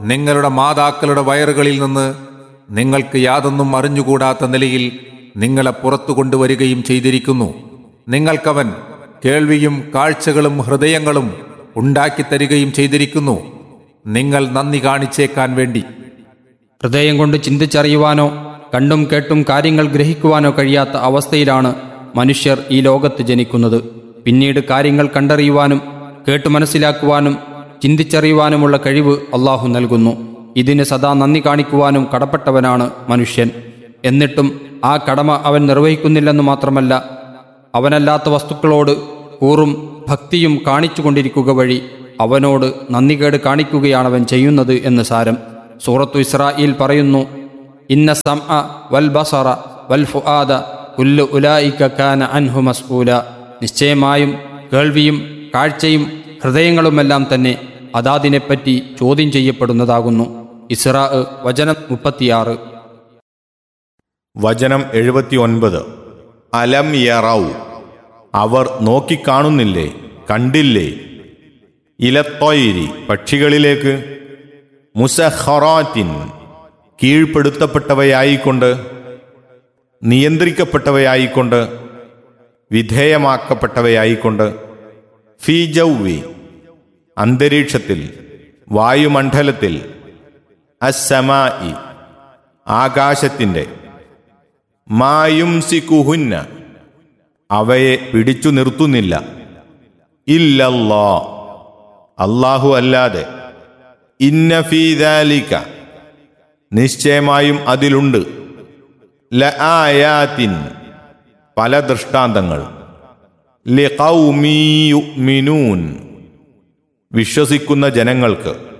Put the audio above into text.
നിങ്ങളുടെ മാതാക്കളുടെ വയറുകളിൽ നിന്ന് നിങ്ങൾക്ക് യാതൊന്നും അറിഞ്ഞുകൂടാത്ത നിലയിൽ നിങ്ങളെ പുറത്തു കൊണ്ടുവരികയും ചെയ്തിരിക്കുന്നു നിങ്ങൾക്കവൻ കേൾവിയും കാഴ്ചകളും ഹൃദയങ്ങളും ഉണ്ടാക്കിത്തരികയും ചെയ്തിരിക്കുന്നു നിങ്ങൾ നന്ദി കാണിച്ചേക്കാൻ വേണ്ടി ഹൃദയം കൊണ്ട് ചിന്തിച്ചറിയുവാനോ കണ്ടും കേട്ടും കാര്യങ്ങൾ ഗ്രഹിക്കുവാനോ കഴിയാത്ത അവസ്ഥയിലാണ് മനുഷ്യർ ഈ ലോകത്ത് ജനിക്കുന്നത് പിന്നീട് കാര്യങ്ങൾ കണ്ടറിയുവാനും കേട്ടു മനസ്സിലാക്കുവാനും ചിന്തിച്ചറിയുവാനുമുള്ള കഴിവ് അള്ളാഹു നൽകുന്നു ഇതിന് സദാ നന്ദി കാണിക്കുവാനും കടപ്പെട്ടവനാണ് മനുഷ്യൻ എന്നിട്ടും ആ കടമ അവൻ നിർവഹിക്കുന്നില്ലെന്ന് മാത്രമല്ല അവനല്ലാത്ത വസ്തുക്കളോട് കൂറും ഭക്തിയും കാണിച്ചുകൊണ്ടിരിക്കുക വഴി അവനോട് നന്ദികേട് കാണിക്കുകയാണവൻ ചെയ്യുന്നത് എന്ന് സാരം സൂറത്തു ഇസ്രായിൽ പറയുന്നു ഇന്ന സംഅ വൽ ബസറ വൽ ഫുആദ കുല്ലു ഉലായിക കാന അൻഹു മസ്ഊല നിശ്ചയമായും കേൾവിയും കാഴ്ചയും ഹൃദയങ്ങളുമെല്ലാം തന്നെ അതാതിനെപ്പറ്റി ചോദ്യം ചെയ്യപ്പെടുന്നതാകുന്നു ഇസ്രാ വചനം മുപ്പത്തിയാറ് വചനം എഴുപത്തിയൊൻപത് അലം യറൗ അവർ നോക്കിക്കാണുന്നില്ലേ കണ്ടില്ലേ ഇലത്തൊയിരി പക്ഷികളിലേക്ക് മുസഹറാറ്റിൻ കീഴ്പ്പെടുത്തപ്പെട്ടവയായിക്കൊണ്ട് നിയന്ത്രിക്കപ്പെട്ടവയായിക്കൊണ്ട് വിധേയമാക്കപ്പെട്ടവയായിക്കൊണ്ട് ഫീജൗവി അന്തരീക്ഷത്തിൽ വായുമണ്ഡലത്തിൽ അസമായി ആകാശത്തിൻ്റെ മായും സിക്കുഹുന്ന അവയെ പിടിച്ചു നിർത്തുന്നില്ല ഇല്ലല്ലാ അല്ലാഹു അല്ലാതെ ഇന്ന ഫീദാലിക നിശ്ചയമായും അതിലുണ്ട് ലആയാത്തിൻ പല ദൃഷ്ടാന്തങ്ങൾ ലിഖൗമി യുഅ്മിനൂൻ വിശ്വസിക്കുന്ന ജനങ്ങൾക്ക്